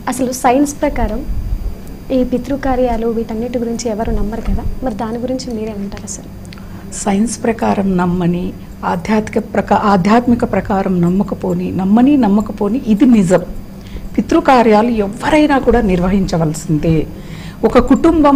అసలు సైన్స్ ప్రకారం ఈ పితృకార్యాలు వీటన్నిటి గురించి ఎవరు నమ్మరు కదా మరి దాని గురించి మీరేమంటారు అసలు సైన్స్ ప్రకారం నమ్మని ఆధ్యాత్మిక ప్రకా ఆధ్యాత్మిక ప్రకారం నమ్మకపోని నమ్మని నమ్మకపోని ఇది నిజం పితృకార్యాలు ఎవరైనా కూడా నిర్వహించవలసిందే ఒక కుటుంబం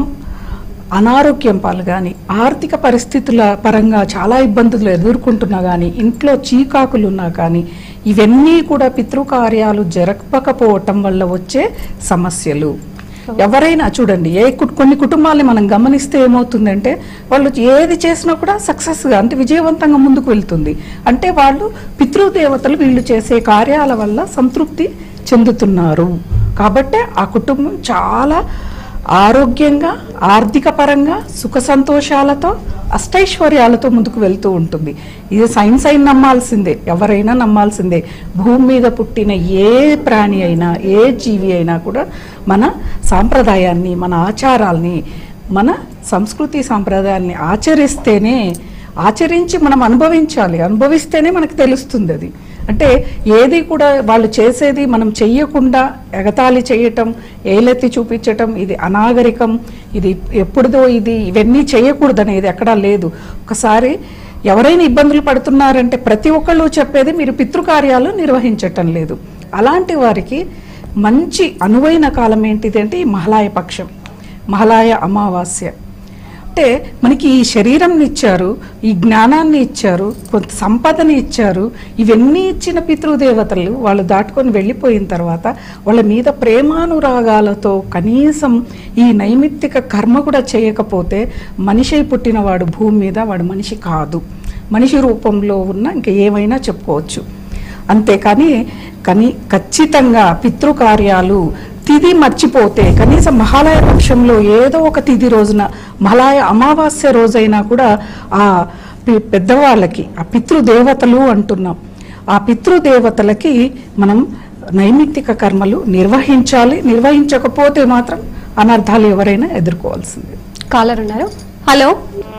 అనారోగ్యం పాలు కానీ ఆర్థిక పరిస్థితుల పరంగా చాలా ఇబ్బందులు ఎదుర్కొంటున్నా కానీ ఇంట్లో చీకాకులు ఉన్నా కానీ ఇవన్నీ కూడా పితృకార్యాలు జరగకపోవటం వల్ల వచ్చే సమస్యలు ఎవరైనా చూడండి ఏ కు- కొన్ని కుటుంబాలని మనం గమనిస్తే ఏమవుతుందంటే వాళ్ళు ఏది చేసినా కూడా సక్సెస్గా అంటే విజయవంతంగా ముందుకు వెళ్తుంది అంటే వాళ్ళు పితృదేవతలు వీళ్ళు చేసే కార్యాల వల్ల సంతృప్తి చెందుతున్నారు కాబట్టే ఆ కుటుంబం చాలా ఆరోగ్యంగా ఆర్థిక పరంగా సుఖ సంతోషాలతో అష్టైశ్వర్యాలతో ముందుకు వెళ్తూ ఉంటుంది ఇది సైన్స్ అయిన నమ్మాల్సిందే ఎవరైనా నమ్మాల్సిందే భూమి మీద పుట్టిన ఏ ప్రాణి అయినా ఏ జీవి అయినా కూడా మన సాంప్రదాయాన్ని మన ఆచారాల్ని మన సంస్కృతి సాంప్రదాయాన్ని ఆచరిస్తేనే ఆచరించి మనం అనుభవించాలి అనుభవిస్తేనే మనకు తెలుస్తుంది అది అంటే ఏది కూడా వాళ్ళు చేసేది మనం చెయ్యకుండా ఎగతాళి చేయటం ఏలెత్తి చూపించటం ఇది అనాగరికం ఇది ఎప్పుడుదో ఇది ఇవన్నీ చేయకూడదు అనేది ఎక్కడా లేదు ఒకసారి ఎవరైనా ఇబ్బందులు పడుతున్నారంటే ప్రతి ఒక్కళ్ళు చెప్పేది మీరు పితృకార్యాలు నిర్వహించటం లేదు అలాంటి వారికి మంచి అనువైన కాలం ఏంటిది అంటే ఈ మహాలయ పక్షం మహాలయ అమావాస్య అంటే మనకి ఈ శరీరంని ఇచ్చారు ఈ జ్ఞానాన్ని ఇచ్చారు కొంత సంపదని ఇచ్చారు ఇవన్నీ ఇచ్చిన పితృదేవతలు వాళ్ళు దాటుకొని వెళ్ళిపోయిన తర్వాత వాళ్ళ మీద ప్రేమానురాగాలతో కనీసం ఈ నైమిత్తిక కర్మ కూడా చేయకపోతే మనిషి పుట్టినవాడు భూమి మీద వాడు మనిషి కాదు మనిషి రూపంలో ఉన్న ఇంకా ఏమైనా చెప్పుకోవచ్చు అంతేకాని కానీ ఖచ్చితంగా పితృకార్యాలు తిథి మర్చిపోతే కనీసం మహాలయ పక్షంలో ఏదో ఒక తిథి రోజున మహాలయ అమావాస్య రోజైనా కూడా ఆ పి- పెద్దవాళ్ళకి ఆ పితృదేవతలు అంటున్నాం ఆ పితృదేవతలకి మనం నైమిత్తిక కర్మలు నిర్వహించాలి నిర్వహించకపోతే మాత్రం అనర్థాలు ఎవరైనా ఎదుర్కోవాల్సిందే కాలర్ ఉన్నారు హలో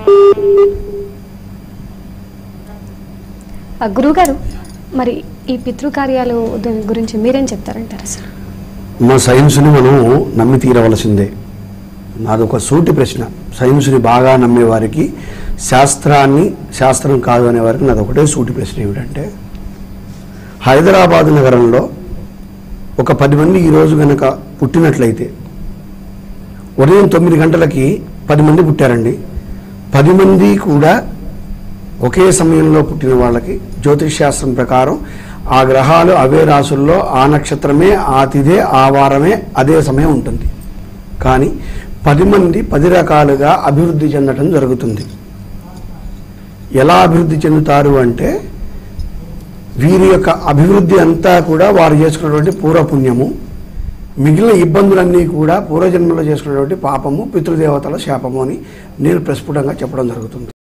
ఆ, గురువుగారు మరి ఈ పితృకార్యాలు దీని గురించి మీరేం చెప్తారంటారు అసలు మన సైన్స్ని మనం నమ్మి తీరవలసిందే నాదొక సూటి ప్రశ్న సైన్స్ని బాగా నమ్మే వారికి శాస్త్రాన్ని శాస్త్రం కాదు అనే వారికి నాదొకటే సూటి ప్రశ్న ఏమిటంటే హైదరాబాద్ నగరంలో ఒక పది మంది ఈరోజు గనక పుట్టినట్లయితే ఉదయం తొమ్మిది గంటలకి పది మంది పుట్టారండి పది మంది కూడా ఒకే సమయంలో పుట్టిన వాళ్ళకి జ్యోతిష్ శాస్త్రం ప్రకారం ఆ గ్రహాలు అవే రాసుల్లో ఆ నక్షత్రమే ఆ తిథే ఆ వారమే అదే సమయం ఉంటుంది కానీ పది మంది పది రకాలుగా అభివృద్ధి చెందడం జరుగుతుంది ఎలా అభివృద్ధి చెందుతారు అంటే వీరి యొక్క అభివృద్ధి అంతా కూడా వారు చేసుకున్నటువంటి పూర్వపుణ్యము మిగిలిన ఇబ్బందులన్నీ కూడా పూర్వజన్మలో చేసుకున్నటువంటి పాపము పితృదేవతల శాపము అని నేను ప్రస్ఫుటంగా చెప్పడం జరుగుతుంది